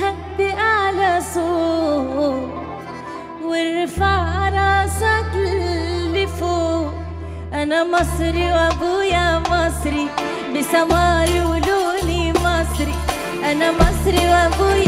لك بأعلى صوت وارفع راسك لفوق أنا مصري وأبويا مصري بسماري ولوني مصري أنا مصري وأبويا